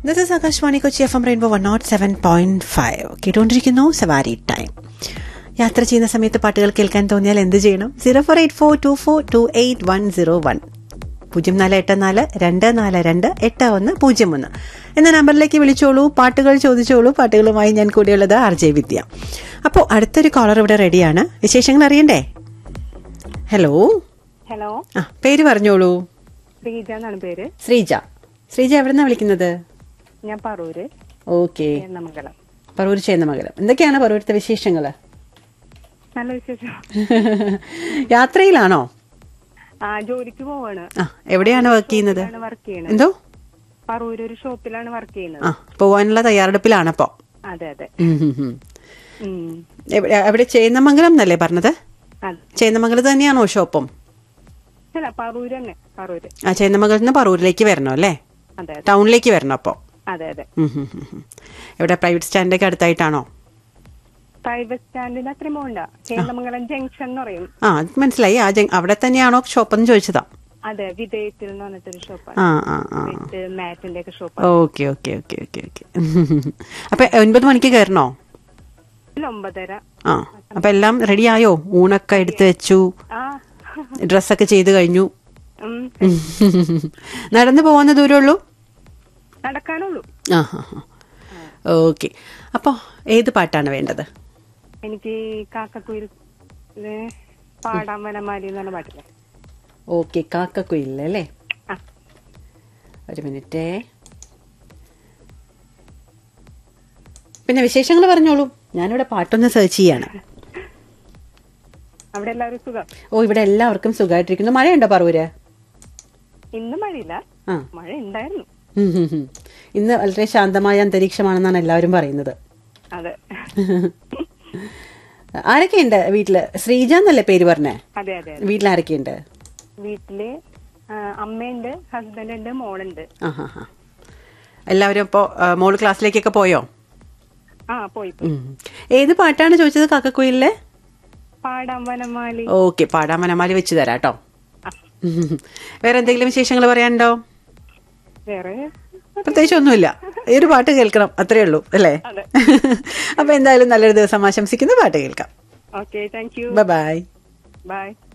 This is Akashvani Kochi F M rainbow one naught seven point five കേട്ടുകൊണ്ടിരിക്കുന്നു സവാരി time യാത്ര ചെയ്യുന്ന സമയത്ത് പാട്ടുകൾ കേൾക്കാൻ തോന്നിയാൽ എന്ത് ചെയ്യണം zero four eight four two four two eight one zero one പൂജ്യം നാല് എട്ട് നാല് രണ്ട് നാല് രണ്ട് എട്ട് ഒന്ന് പൂജ്യം ഒന്ന് എന്ന നമ്പറിലേക്ക് വിളിച്ചോളൂ പാട്ടുകൾ ചോദിച്ചോളൂ പാട്ടുകളുമായി ഞാൻ കൂടിയുള്ളത് ആർ ജെ വിദ്യ അപ്പോൾ അടുത്തൊരു കോളർ ഇവിടെ റെഡിയാണ് വിശേഷങ്ങൾ അറിയണ്ടേ ഹലോ ഹലോ ആ പേര് പറഞ്ഞോളൂ ശ്രീജ എന്നാണ് പേര് ശ്രീജ ശ്രീജ എവിടെന്നാ വിളിക്കുന്നത് ഞാൻ പറൂര് ഓക്കെ എണ്ണമംഗലം പറവൂർ ചേന്നമംഗലം എന്തൊക്കെയാണ് പറവൂരത്തെ വിശേഷങ്ങൾ നല്ല വിശേഷം യാത്രയിലാണോ ആ ജോലിക്ക് പോവാണ് ആ എവിടെയാണ് വർക്ക് ചെയ്യുന്നത് വർക്ക് ചെയ്യണത് എന്തോ പറൂര് ഒരു ഷോപ്പിലാണ് വർക്ക് ചെയ്യുന്നത് ആ പോവാനുള്ള തയ്യാറെടുപ്പിലാണപ്പോ അതെ അതെ ഉം, ഉം, ഉം. ഉം. എവിടെ എവിടെ ചേന്നമംഗലം എന്നല്ലേ പറഞ്ഞത് അതെ ചേന്നമംഗലത്ത് തന്നെയാണോ ഷോപ്പും അല്ല പറൂര് തന്നെ പറൂര് ആ ചേന്നമംഗലത്ത് നിന്ന് പറവൂരിലേക്ക് വരണം അല്ലേ അതെ അതെ ടൗണിലേക്ക് വരണം അപ്പോൾ അതെ അതെ എവിടെ പ്രൈവറ്റ് സ്റ്റാൻഡൊക്കെ അടുത്തായിട്ടാണോ പ്രൈവറ്റ് സ്റ്റാൻഡിന് അത്രയും പോകണ്ട ചേന്ദമംഗലം ജംഗ്ഷൻ എന്ന് പറയും ആ അത് മനസ്സിലായി ആ ജങ്- അവിടെ തന്നെയാണോ ഷോപ്പെന്ന് ചോദിച്ചതാ അതെ വിധേയത്തിൽ എന്ന് പറഞ്ഞിട്ടൊരു ഷോപ്പാണ് ആ ആ ആ വിത്ത് മാറ്റിന്റെ ഒക്കെ ഷോപ്പാണ് okay okay okay okay okay അപ്പൊ ഒൻപത് മണിക്ക് കയറണോ ഒമ്പതര ആ അപ്പൊ എല്ലാം റെഡിയായോ ഊണൊക്കെ എടുത്തു വെച്ചു ആ ഡ്രസ്സൊക്കെ ചെയ്ത് കഴിഞ്ഞു ഉം. നടന്നു പോകുന്ന ദൂരമുള്ളൂ നടക്കാനുള്ളൂ ആ ഹാ ഹാ ഓക്കെ അപ്പോൾ ഏത് പാട്ടാണ് വേണ്ടത് എനിക്ക് കാക്കക്കുയിൽ പാടാൻ വനമാലി എന്ന് പറഞ്ഞ പാട്ടില്ലേ ഓക്കെ കാക്കക്കുയിലല്ലേ ആ ഒരു മിനിറ്റേ പിന്നെ വിശേഷങ്ങൾ പറഞ്ഞോളൂ ഞാനിവിടെ പാട്ടൊന്ന് സെർച്ച് ചെയ്യാണ് അവിടെ എല്ലാവരും സുഖം ഓ ഇവിടെ എല്ലാവർക്കും സുഖമായിട്ടിരിക്കുന്നു മഴയുണ്ടോ പറവൂര് ഇന്ന് മഴയില്ല ആ മഴ ഉണ്ടായിരുന്നു ഉം, ഉം, ഉം. ഇന്ന് വളരെ ശാന്തമായ അന്തരീക്ഷമാണെന്നാണ് എല്ലാവരും പറയുന്നത് അതെ ആരൊക്കെയുണ്ട് വീട്ടില് ശ്രീജ എന്നല്ലേ പേര് പറഞ്ഞേ അതെ അതെ അതെ. വീട്ടിൽ ആരൊക്കെയുണ്ട് വീട്ടില് ആ, അമ്മയുണ്ട് ഹസ്ബൻഡ് ഉണ്ട് മോളുണ്ട് ആ ഹാ ഹാ എല്ലാവരും ഇപ്പോൾ മോള് ക്ലാസ്സിലേക്കൊക്കെ പോയോ ആ പോയി പോയി. ഉം. ഏത് പാട്ടാണ് ചോദിച്ചത് കാക്കക്കുയിലെ പാടാൻ വനമാലി ഓക്കെ പാടാൻ മനമാലി വെച്ച് തരാം കേട്ടോ ആ, വേറെ എന്തെങ്കിലും വിശേഷങ്ങൾ പറയാനുണ്ടോ വേറെ പ്രത്യേകിച്ച് ഒന്നുമില്ല ഈ ഒരു പാട്ട് കേൾക്കണം അത്രേ ഉള്ളൂ അല്ലേ അതെ അപ്പൊ എന്തായാലും നല്ലൊരു ദിവസം ആശംസിക്കുന്ന പാട്ട് കേൾക്കാം okay thank you bye by